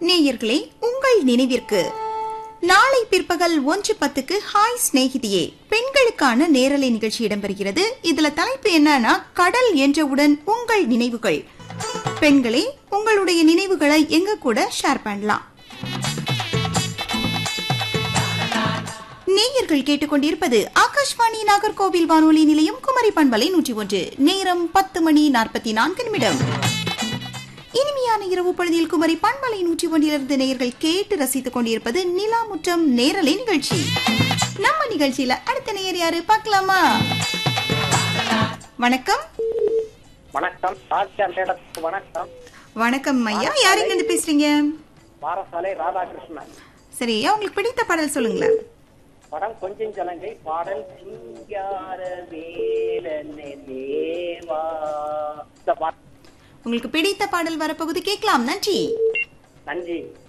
நேயர்களே உங்கள் நினைவிற்கு நாளை பிற்பகல் ஒன்று பத்துக்கு ஹாய் சிநேகிதியே பெண்களுக்கான நேரலை நிகழ்ச்சி இடம்பெறுகிறது இதுல தலைப்பு என்னன்னா கடல் என்றவுடன் உங்கள் நினைவுகள் பெண்களே உங்களுடைய நினைவுகளை எங்க கூட ஷேர் பண்ணலாம் நேயர்கள் கேட்டுக்கொண்டிருப்பது ஆகாஷ்வாணி நாகர்கோவில் வானொலி நிலையம் குமரி பண்பலை நூற்றி ஒன்று நேரம் பத்து மணி நாற்பத்தி நான்கு நிமிடம் இனிமையான இரவு பொழுதில் குமரி பண்பலை நூற்றி ஒன்றிலிருந்து நேயர்கள் கேட்டு ரசித்துக் கொண்டிருப்பது நிலா முற்றம் நேரலை நிகழ்ச்சி நம்ம நிகழ்ச்சியில அடுத்த நேயர் யாரு பார்க்கலாமா வணக்கம் வணக்கம் ஆசியா மேடத்துக்கு வணக்கம் வணக்கம் ஐயா யாருங்க இருந்து பேசுறீங்க பாரசாலை ராதாகிருஷ்ணன் சரி ஐயா உங்களுக்கு பிடித்த பாடல் சொல்லுங்களேன் படம் கொஞ்சம் ஜலங்கை பாடல் சிங்கார வேலனே தேவா இந்த பாட்டு உங்களுக்கு பிடித்த பாடல் வரப்போகுது கேட்கலாம் நன்றி நன்றி